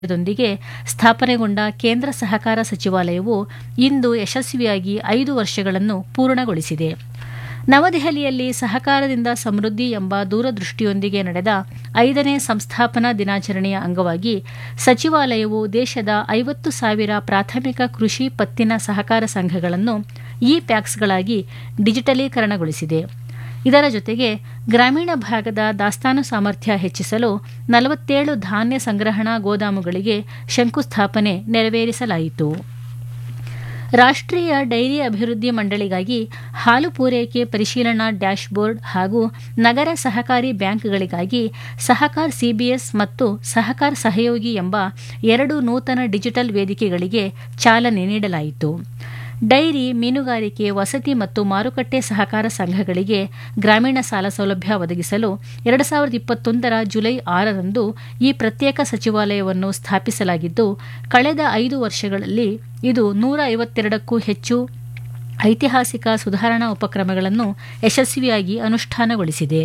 ದೊಂದಿಗೆ ಸ್ಥಾಪನೆಗೊಂಡ ಕೇಂದ್ರ ಸಹಕಾರ ಸಚಿವಾಲಯವು ಇಂದು ಯಶಸ್ವಿಯಾಗಿ ಐದು ವರ್ಷಗಳನ್ನು ಪೂರ್ಣಗೊಳಿಸಿದೆ ನವದೆಹಲಿಯಲ್ಲಿ ಸಹಕಾರದಿಂದ ಸಮೃದ್ಧಿ ಎಂಬ ದೂರದೃಷ್ಟಿಯೊಂದಿಗೆ ನಡೆದ ಐದನೇ ಸಂಸ್ಥಾಪನಾ ದಿನಾಚರಣೆಯ ಅಂಗವಾಗಿ ಸಚಿವಾಲಯವು ದೇಶದ ಐವತ್ತು ಸಾವಿರ ಪ್ರಾಥಮಿಕ ಕೃಷಿ ಪತ್ತಿನ ಸಹಕಾರ ಸಂಘಗಳನ್ನು ಇ ಪ್ಯಾಕ್ಸ್ಗಳಾಗಿ ಡಿಜಿಟಲೀಕರಣಗೊಳಿಸಿದೆ ಇದರ ಜೊತೆಗೆ ಗ್ರಾಮೀಣ ಭಾಗದ ದಾಸ್ತಾನು ಸಾಮರ್ಥ್ಯ ಹೆಚ್ಚಿಸಲು ನಲವತ್ತೇಳು ಧಾನ್ಯ ಸಂಗ್ರಹಣಾ ಗೋದಾಮುಗಳಿಗೆ ಶಂಕುಸ್ಥಾಪನೆ ನೆರವೇರಿಸಲಾಯಿತು ರಾಷ್ಟ್ರೀಯ ಡೈರಿ ಅಭಿವೃದ್ಧಿ ಮಂಡಳಿಗಾಗಿ ಹಾಲು ಪೂರೈಕೆ ಪರಿಶೀಲನಾ ಡ್ಯಾಶ್ಬೋರ್ಡ್ ಹಾಗೂ ನಗರ ಸಹಕಾರಿ ಬ್ಯಾಂಕ್ಗಳಿಗಾಗಿ ಸಹಕಾರ್ ಸಿಬಿಎಸ್ ಮತ್ತು ಸಹಕಾರ್ ಸಹಯೋಗಿ ಎಂಬ ಎರಡು ನೂತನ ಡಿಜಿಟಲ್ ವೇದಿಕೆಗಳಿಗೆ ಚಾಲನೆ ನೀಡಲಾಯಿತು ಡೈರಿ ಮೀನುಗಾರಿಕೆ ವಸತಿ ಮತ್ತು ಮಾರುಕಟ್ಟೆ ಸಹಕಾರ ಸಂಘಗಳಿಗೆ ಗ್ರಾಮೀಣ ಸಾಲ ಸೌಲಭ್ಯ ಒದಗಿಸಲು ಎರಡು ಸಾವಿರದ ಇಪ್ಪತ್ತೊಂದರ ಜುಲೈ ಆರರಂದು ಈ ಪ್ರತ್ಯೇಕ ಸಚಿವಾಲಯವನ್ನು ಸ್ಥಾಪಿಸಲಾಗಿದ್ದು ಕಳೆದ ಐದು ವರ್ಷಗಳಲ್ಲಿ ಇದು ನೂರ ಐವತ್ತೆರಡಕ್ಕೂ ಹೆಚ್ಚು ಐತಿಹಾಸಿಕ ಸುಧಾರಣಾ ಉಪಕ್ರಮಗಳನ್ನು ಯಶಸ್ವಿಯಾಗಿ ಅನುಷ್ಠಾನಗೊಳಿಸಿದೆ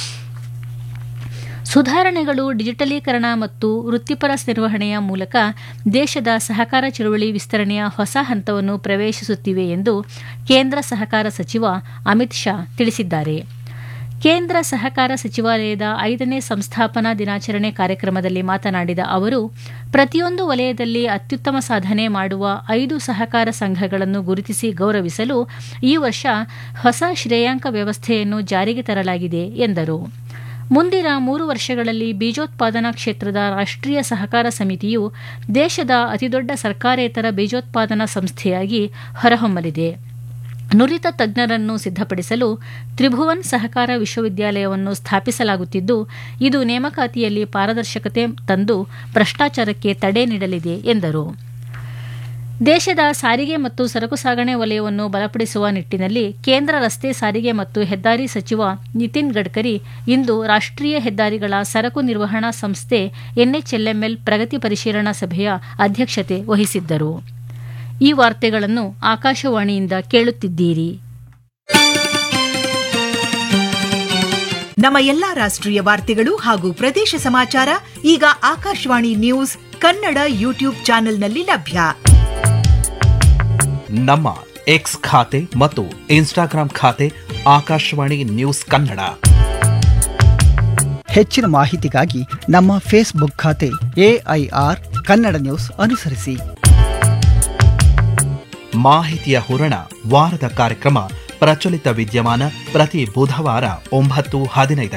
ಸುಧಾರಣೆಗಳು ಡಿಜಿಟಲೀಕರಣ ಮತ್ತು ವೃತ್ತಿಪರ ನಿರ್ವಹಣೆಯ ಮೂಲಕ ದೇಶದ ಸಹಕಾರ ಚಳುವಳಿ ವಿಸ್ತರಣೆಯ ಹೊಸ ಹಂತವನ್ನು ಪ್ರವೇಶಿಸುತ್ತಿವೆ ಎಂದು ಕೇಂದ್ರ ಸಹಕಾರ ಸಚಿವ ಅಮಿತ್ ಶಾ ತಿಳಿಸಿದ್ದಾರೆ ಕೇಂದ್ರ ಸಹಕಾರ ಸಚಿವಾಲಯದ ಐದನೇ ಸಂಸ್ಥಾಪನಾ ದಿನಾಚರಣೆ ಕಾರ್ಯಕ್ರಮದಲ್ಲಿ ಮಾತನಾಡಿದ ಅವರು ಪ್ರತಿಯೊಂದು ವಲಯದಲ್ಲಿ ಅತ್ಯುತ್ತಮ ಸಾಧನೆ ಮಾಡುವ ಐದು ಸಹಕಾರ ಸಂಘಗಳನ್ನು ಗುರುತಿಸಿ ಗೌರವಿಸಲು ಈ ವರ್ಷ ಹೊಸ ಶ್ರೇಯಾಂಕ ವ್ಯವಸ್ಥೆಯನ್ನು ಜಾರಿಗೆ ತರಲಾಗಿದೆ ಎಂದರು ಮುಂದಿನ ಮೂರು ವರ್ಷಗಳಲ್ಲಿ ಬೀಜೋತ್ಪಾದನಾ ಕ್ಷೇತ್ರದ ರಾಷ್ಟ್ರೀಯ ಸಹಕಾರ ಸಮಿತಿಯು ದೇಶದ ಅತಿದೊಡ್ಡ ಸರ್ಕಾರೇತರ ಬೀಜೋತ್ಪಾದನಾ ಸಂಸ್ಥೆಯಾಗಿ ಹೊರಹೊಮ್ಮಲಿದೆ ನುರಿತ ತಜ್ಞರನ್ನು ಸಿದ್ಧಪಡಿಸಲು ತ್ರಿಭುವನ್ ಸಹಕಾರ ವಿಶ್ವವಿದ್ಯಾಲಯವನ್ನು ಸ್ಥಾಪಿಸಲಾಗುತ್ತಿದ್ದು ಇದು ನೇಮಕಾತಿಯಲ್ಲಿ ಪಾರದರ್ಶಕತೆ ತಂದು ಭ್ರಷ್ಟಾಚಾರಕ್ಕೆ ತಡೆ ನೀಡಲಿದೆ ಎಂದರು ದೇಶದ ಸಾರಿಗೆ ಮತ್ತು ಸರಕು ಸಾಗಣೆ ವಲಯವನ್ನು ಬಲಪಡಿಸುವ ನಿಟ್ಟಿನಲ್ಲಿ ಕೇಂದ್ರ ರಸ್ತೆ ಸಾರಿಗೆ ಮತ್ತು ಹೆದ್ದಾರಿ ಸಚಿವ ನಿತಿನ್ ಗಡ್ಕರಿ ಇಂದು ರಾಷ್ಟ್ರೀಯ ಹೆದ್ದಾರಿಗಳ ಸರಕು ನಿರ್ವಹಣಾ ಸಂಸ್ಥೆ ಎನ್ಎಚ್ಎಲ್ಎಂಎಲ್ ಪ್ರಗತಿ ಪರಿಶೀಲನಾ ಸಭೆಯ ಅಧ್ಯಕ್ಷತೆ ವಹಿಸಿದ್ದರು ಈ ವಾರ್ತೆಗಳನ್ನು ಆಕಾಶವಾಣಿಯಿಂದ ಕೇಳುತ್ತಿದ್ದೀರಿ ನಮ್ಮ ಎಲ್ಲಾ ರಾಷ್ಟ್ರೀಯ ವಾರ್ತೆಗಳು ಹಾಗೂ ಪ್ರದೇಶ ಸಮಾಚಾರ ಈಗ ಆಕಾಶವಾಣಿ ನ್ಯೂಸ್ ಕನ್ನಡ ಯೂಟ್ಯೂಬ್ ಚಾನೆಲ್ನಲ್ಲಿ ಲಭ್ಯ ನಮ್ಮ ಎಕ್ಸ್ ಖಾತೆ ಮತ್ತು ಇನ್ಸ್ಟಾಗ್ರಾಂ ಖಾತೆ ಆಕಾಶವಾಣಿ ನ್ಯೂಸ್ ಕನ್ನಡ ಹೆಚ್ಚಿನ ಮಾಹಿತಿಗಾಗಿ ನಮ್ಮ ಫೇಸ್ಬುಕ್ ಖಾತೆ ಎಐಆರ್ ಕನ್ನಡ ನ್ಯೂಸ್ ಅನುಸರಿಸಿ ಮಾಹಿತಿಯ ಹೂರಣ ವಾರದ ಕಾರ್ಯಕ್ರಮ ಪ್ರಚಲಿತ ವಿದ್ಯಮಾನ ಪ್ರತಿ ಬುಧವಾರ ಒಂಬತ್ತು ಹದಿನೈದು